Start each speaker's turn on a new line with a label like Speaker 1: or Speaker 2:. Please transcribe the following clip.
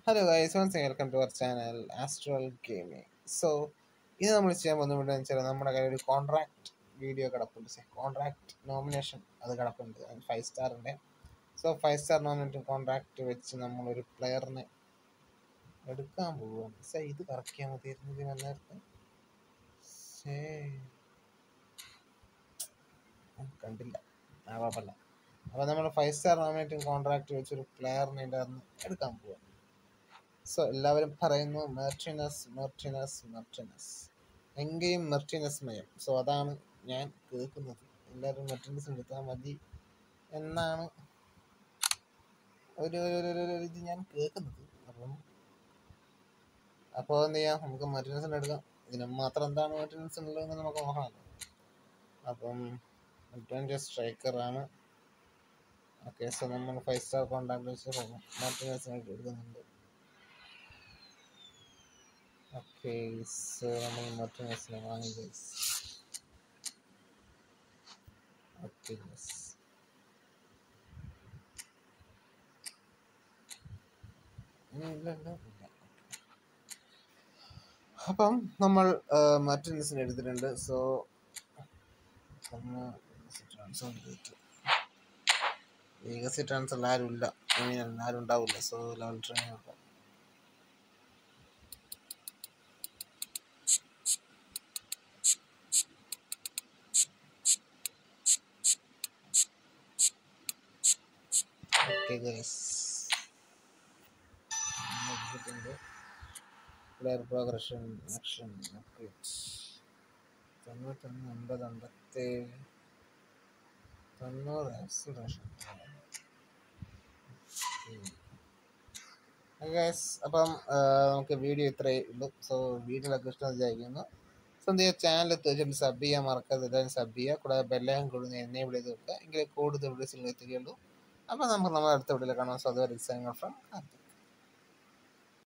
Speaker 1: hello guys once welcome to our channel Astral Gaming so ഇത് നമ്മൾ ചെയ്യാൻ പോകുന്ന വീഡിയോ വെച്ചാൽ നമ്മുടെ കയ്യിൽ ഒരു കോൺട്രാക്ട് വീഡിയോ കിടപ്പുണ്ട് കോൺട്രാക്ട് നോമിനേഷൻ അത് കിടപ്പുണ്ട് ഫൈവ് സ്റ്റാറിൻ്റെ so five star nominate contract വെച്ച് നമ്മളൊരു പ്ലെയറിനെ എടുക്കാൻ പോവുകയാണ് സേ ഇത് കറക്കിയാൽ മതിയായിരുന്നു ഇതിന് നേരത്തെ ശേ കണ്ടില്ല ആ കുഴപ്പമില്ല അപ്പോൾ നമ്മൾ ഫൈവ് സ്റ്റാർ നോമിനേറ്റിംഗ് കോൺട്രാക്ട് വെച്ചൊരു പ്ലെയറിനെ ഇതിൻ്റെ അകത്ത് എടുക്കാൻ പോവാം സോ എല്ലാവരും പറയുന്നു മെർട്ടിനസ് മെർട്ടിനസ് മെർട്ടിനസ് എങ്കെയും മെർട്ടിനസ് മയം സോ അതാണ് ഞാൻ കേൾക്കുന്നത് എല്ലാവരും മെർട്ടിനസ് എടുത്താൽ മതി എന്നാണ് ഒരു ഒരു- ഒരു- ഒരു ഇത് ഞാൻ കേൾക്കുന്നത് അപ്പം അപ്പോൾ എന്ത് ചെയ്യാം നമുക്ക് മെർട്ടിനസിന് എടുക്കാം ഇതിന് മാത്രം എന്താണ് മെർട്ടിനസ് ഉള്ളതെന്ന് നമുക്ക് നോക്കാമല്ലോ അപ്പം മെർട്ടിനസ് സ്ട്രൈക്കറാണ് ഓക്കെ സോ നമ്മൾ ഫൈവ് സ്റ്റാർ കോൺടാക്ട് വെച്ച് മെർട്ടിനസിനെ എടുക്കുന്നുണ്ട് ഓക്കെ സോ നമ്മൾ മെർട്ടിനസിനെ വാങ്ങി ഗൈസ് ഓക്കെ യെസ് ഇല്ല ഇല്ല ഇല്ല അപ്പം നമ്മൾ മറ്റൻസിന് എടുത്തിട്ടുണ്ട് സോ വേഗസി ട്രാൻസ്ഫർ ആരും ഇല്ല ഇങ്ങനെ ആരും ഉണ്ടാവില്ല സോ ലെവൽ ട്രെയിൻ നോക്കാം ഓക്കെ ഗൈസ് എടുത്തിട്ടുണ്ട് പ്ലെയർ പ്രോഗ്രഷൻ ആക്ഷൻ അപ്ഡേറ്റ് തൊണ്ണൂറ്റൊന്ന് അമ്പത് അമ്പത്തേഴ് തൊണ്ണൂറ് ആക്സിലേഷൻ ഗൈസ് അപ്പം ആ, നമുക്ക് വീഡിയോ ഇത്രയേ ഉള്ളൂ സോ വീഡിയോയിലൊക്കെ ഇഷ്ടം വിചാരിക്കുന്നു സോ എന്ത് ചെയ്യുക ചാനൽ തീർച്ചയായിട്ടും സബ് ചെയ്യാൻ മറക്കാതെ എല്ലാവരും സബ് ചെയ്യുക കൂടാതെ ബെല്ലൈൻ കൊടുന്ന് എന്നെ വിളിയത് വെക്കുക എങ്കിലേ കൂടുതൽ വീഡിയോസിൽ എത്തുകയുള്ളൂ അപ്പോൾ നമുക്ക് നമ്മുടെ അടുത്ത വീഡിയോയിൽ കാണാം സോ അതുവരെ ഫ്രം കാർത്തിക്